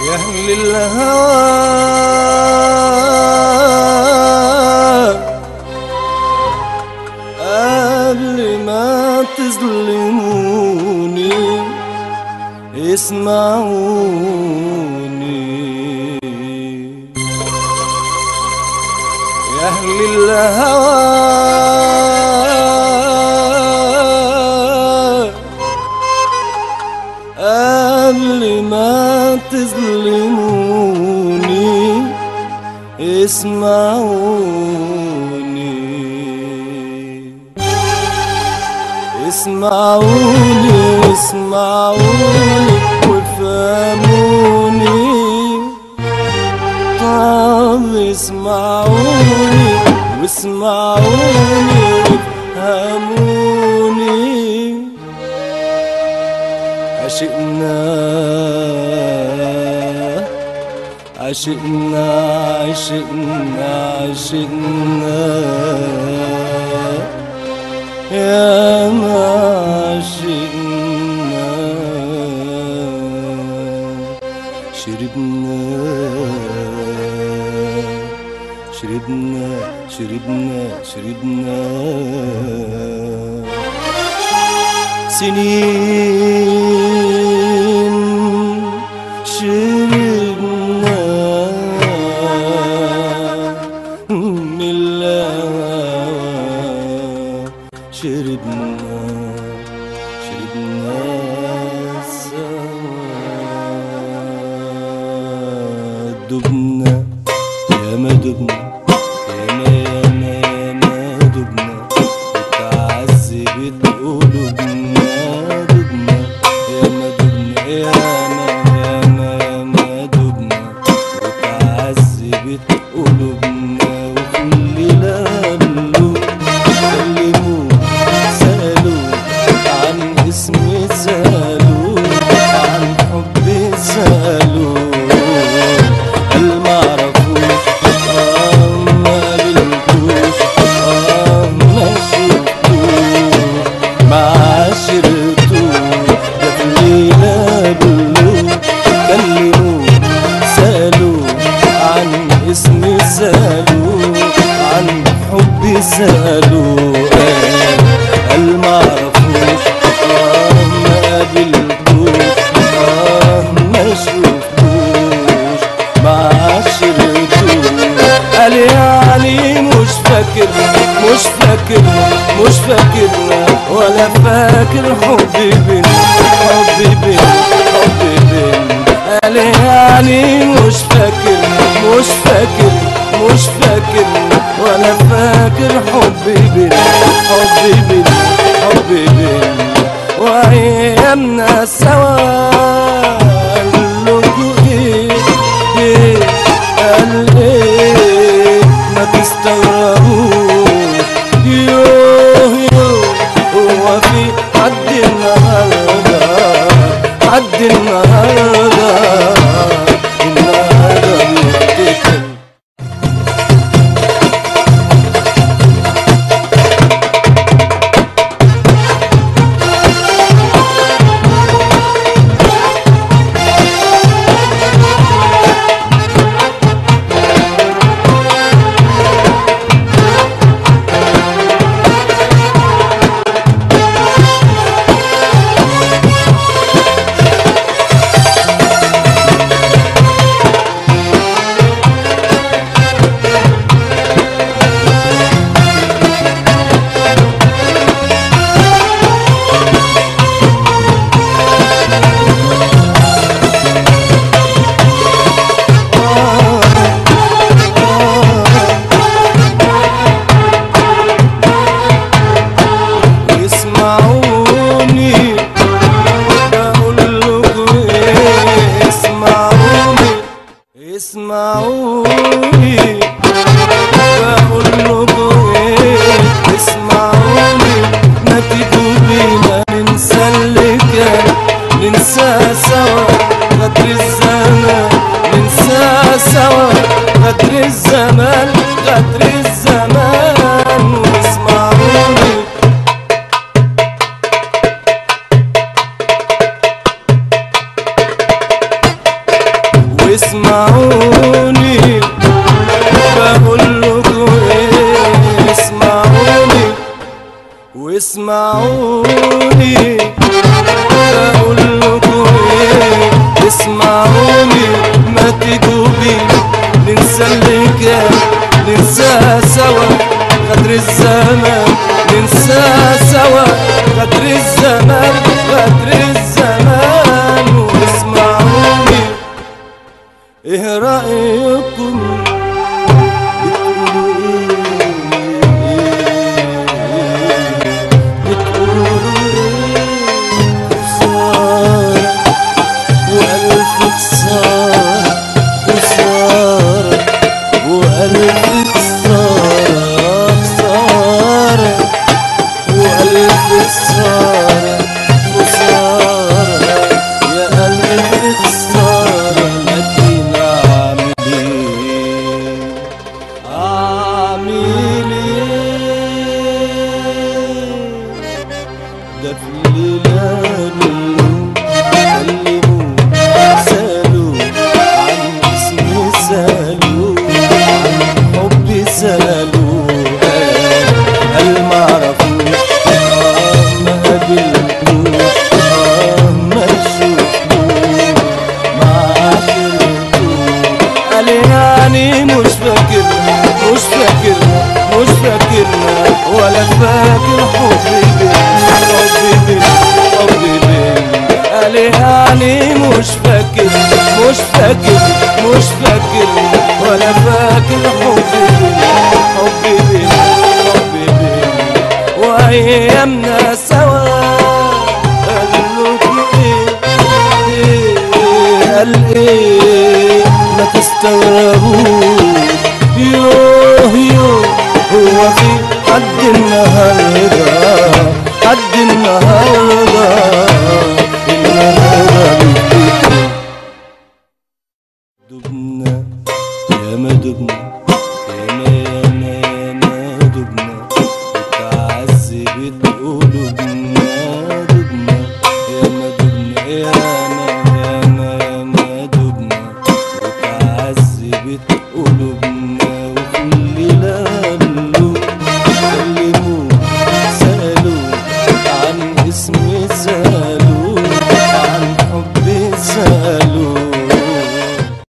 يا أهل الهوى قبل ما تظلموني اسمعوني يا أهل الهوى قبل ما تظلموني اسمعوني اسمعوني اسمعوني وفهموني طب اسمعوني واسمعوني وافهموني عشقنا عشقنا عشقنا عشقنا يا ما عشقنا شربنا شربنا شربنا شربنا سنين شربنا من الهوى شربنا شربنا سوا دبنا يا ما دبنا يا ما يا ما يا ما دبنا وتعذبت قلوبنا دبنا يا ما دبنا يا ما يا ما يا ما دبنا وتعذبت قلوبنا وكل لقلوا كلموا سألوا عن اسمي سألوا عن حبي سألوا هل معرفوش آه ما قابلتوش آه ما شفتوش ما عاشرتوش ده في الليلة قابلوا كلموا سألوا عن اسمي سألوا عن حبي سألوا آه هل معرفوش آه ما قابلتوش آه ما شفتوش ما عاشرتوش قال يعني مش فاكر مش فاكر مش فاكرنا ولا فاكر حبي بين حبي بين حبي بين قال يعني مش فاكر مش فاكر مش فاكر ولا فاكر حبي بين حبي بين حبي بين وايامنا سوا قالوا ايه ايه قال ايه ما تستغربوش يوه يوه هو في حد النهارده حد النهارده النهارده بيفتكر اسمعوني بقول لكم ايه اسمعوني اسمعوني بقول لكم ايه اسمعوني ما تجوا بينا ننسى اللي كان ننسى سوا غدر الزمان ننسى سوا غدر الزمان غدر الزمان واسمعوني اسمعوني بقول لكم ايه اسمعوني واسمعوني بقول لكم ايه اسمعوني ما تجوا بينا ننسى اللي كان ننسى سوا قدر الزمان ننسى سوا قدر الزمان قدر الزمان واسمعوني ايه رأيكم بتقولوا ايه خسارة وألف خسارة خسارة وألف خسارة خسارة وألف خسارة خسارة يا ألف خسارة لكن أعمل إيه أعمل إيه ده في الليلة منهم كلموا سألوا عن اسمي سألوا عن حبي سألوا قال ما عرفوش آه ما قابلتوش آه ما شفتوش ما عاشرتوش قال يعني مش فاكرنا مش فاكرنا مش فاكرنا ولا فاكر حبي بينا حبي بينا حبي بينا قال يعني مش فاكر مش فاكر مش فاكر ولا فاكر حبي بينا حبي بينا حبي بينا وايامنا سوا قال له ايه ايه قال ايه ما تستغربوش يوه يوه هو في حد النهارده حد النهارده النهارده بيديكوا دبنا يا ما دبنا